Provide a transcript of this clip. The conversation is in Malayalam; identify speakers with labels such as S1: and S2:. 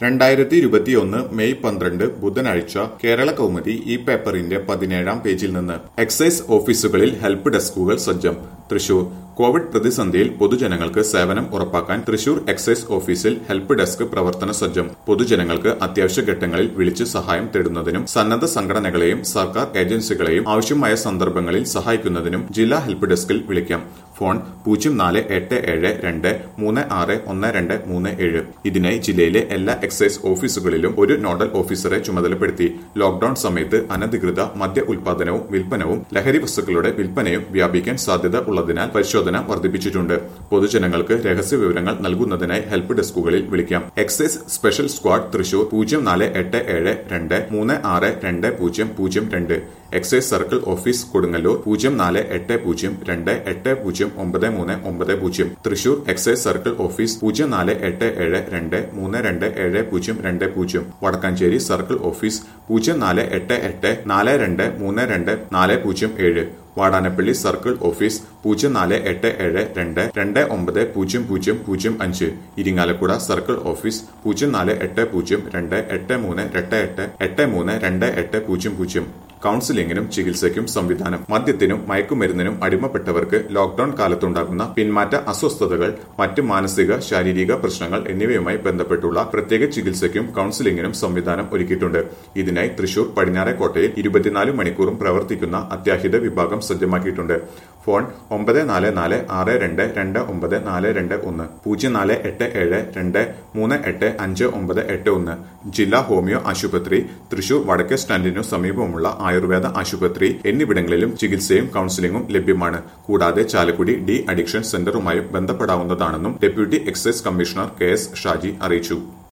S1: രണ്ടായിരത്തി ഇരുപത്തിയൊന്ന് മെയ് പന്ത്രണ്ട് ബുധനാഴ്ച കേരള കൗമുദി ഈ പേപ്പറിന്റെ പതിനേഴാം പേജിൽ നിന്ന് എക്സൈസ് ഓഫീസുകളിൽ ഹെൽപ്പ് ഡെസ്കുകൾ സജ്ജം തൃശൂർ കോവിഡ് പ്രതിസന്ധിയിൽ പൊതുജനങ്ങൾക്ക് സേവനം ഉറപ്പാക്കാൻ തൃശൂർ എക്സൈസ് ഓഫീസിൽ ഹെൽപ്പ് ഡെസ്ക് പ്രവർത്തന സജ്ജം പൊതുജനങ്ങൾക്ക് അത്യാവശ്യ ഘട്ടങ്ങളിൽ വിളിച്ച് സഹായം തേടുന്നതിനും സന്നദ്ധ സംഘടനകളെയും സർക്കാർ ഏജൻസികളെയും ആവശ്യമായ സന്ദർഭങ്ങളിൽ സഹായിക്കുന്നതിനും ജില്ലാ ഹെൽപ്പ് ഡെസ്കിൽ വിളിക്കാം ഫോൺ പൂജ്യം നാല് എട്ട് ഏഴ് രണ്ട് മൂന്ന് ആറ് ഒന്ന് രണ്ട് മൂന്ന് ഏഴ് ഇതിനായി ജില്ലയിലെ എല്ലാ എക്സൈസ് ഓഫീസുകളിലും ഒരു നോഡൽ ഓഫീസറെ ചുമതലപ്പെടുത്തി ലോക്ഡൌൺ സമയത്ത് അനധികൃത മദ്യ ഉൽപാദനവും വിൽപ്പനവും ലഹരി വസ്തുക്കളുടെ വിൽപ്പനയും വ്യാപിക്കാൻ സാധ്യത ഉള്ളതിനാൽ പരിശോധന വർദ്ധിപ്പിച്ചിട്ടുണ്ട് പൊതുജനങ്ങൾക്ക് രഹസ്യ വിവരങ്ങൾ നൽകുന്നതിനായി ഹെൽപ്പ് ഡെസ്കുകളിൽ വിളിക്കാം എക്സൈസ് സ്പെഷ്യൽ സ്ക്വാഡ് തൃശൂർ പൂജ്യം നാല് എട്ട് ഏഴ് രണ്ട് മൂന്ന് ആറ് രണ്ട് പൂജ്യം പൂജ്യം രണ്ട് എക്സൈസ് സർക്കിൾ ഓഫീസ് കൊടുങ്ങല്ലൂർ പൂജ്യം നാല് എട്ട് പൂജ്യം രണ്ട് എട്ട് പൂജ്യം ഒമ്പത് മൂന്ന് ഒമ്പത് പൂജ്യം തൃശൂർ എക്സൈസ് സർക്കിൾ ഓഫീസ് പൂജ്യം നാല് എട്ട് ഏഴ് രണ്ട് മൂന്ന് രണ്ട് ഏഴ് പൂജ്യം രണ്ട് പൂജ്യം വടക്കാഞ്ചേരി സർക്കിൾ ഓഫീസ് പൂജ്യം നാല് എട്ട് എട്ട് നാല് രണ്ട് മൂന്ന് രണ്ട് നാല് പൂജ്യം ഏഴ് വാടാനപ്പള്ളി സർക്കിൾ ഓഫീസ് പൂജ്യം നാല് എട്ട് ഏഴ് രണ്ട് രണ്ട് ഒമ്പത് പൂജ്യം പൂജ്യം പൂജ്യം അഞ്ച് ഇരിങ്ങാലക്കുട സർക്കിൾ ഓഫീസ് പൂജ്യം നാല് എട്ട് പൂജ്യം രണ്ട് എട്ട് മൂന്ന് രണ്ട് എട്ട് എട്ട് മൂന്ന് രണ്ട് എട്ട് പൂജ്യം പൂജ്യം കൌൺസിലിംഗിനും ചികിത്സയ്ക്കും സംവിധാനം മദ്യത്തിനും മയക്കുമരുന്നിനും അടിമപ്പെട്ടവർക്ക് ലോക്ഡൌൺ കാലത്തുണ്ടാകുന്ന പിന്മാറ്റ അസ്വസ്ഥതകൾ മറ്റ് മാനസിക ശാരീരിക പ്രശ്നങ്ങൾ എന്നിവയുമായി ബന്ധപ്പെട്ടുള്ള പ്രത്യേക ചികിത്സയ്ക്കും കൌൺസിലിംഗിനും സംവിധാനം ഒരുക്കിയിട്ടുണ്ട് ഇതിനായി തൃശൂർ പടിഞ്ഞാറേക്കോട്ടയിൽ ഇരുപത്തിനാല് മണിക്കൂറും പ്രവർത്തിക്കുന്ന അത്യാഹിത വിഭാഗം സജ്ജമാക്കിയിട്ടുണ്ട് ഫോൺ ഒമ്പത് നാല് നാല് ആറ് രണ്ട് രണ്ട് ഒമ്പത് നാല് രണ്ട് ഒന്ന് പൂജ്യം നാല് എട്ട് ഏഴ് രണ്ട് മൂന്ന് എട്ട് അഞ്ച് ഒമ്പത് എട്ട് ഒന്ന് ജില്ലാ ഹോമിയോ ആശുപത്രി തൃശൂർ വടക്കേ സ്റ്റാൻഡിനു സമീപമുള്ള ആയുർവേദ ആശുപത്രി എന്നിവിടങ്ങളിലും ചികിത്സയും കൌൺസിലിംഗും ലഭ്യമാണ് കൂടാതെ ചാലക്കുടി ഡി അഡിക്ഷൻ സെന്ററുമായും ബന്ധപ്പെടാവുന്നതാണെന്നും deputy excise commissioner K S Shaji അറിയിച്ചു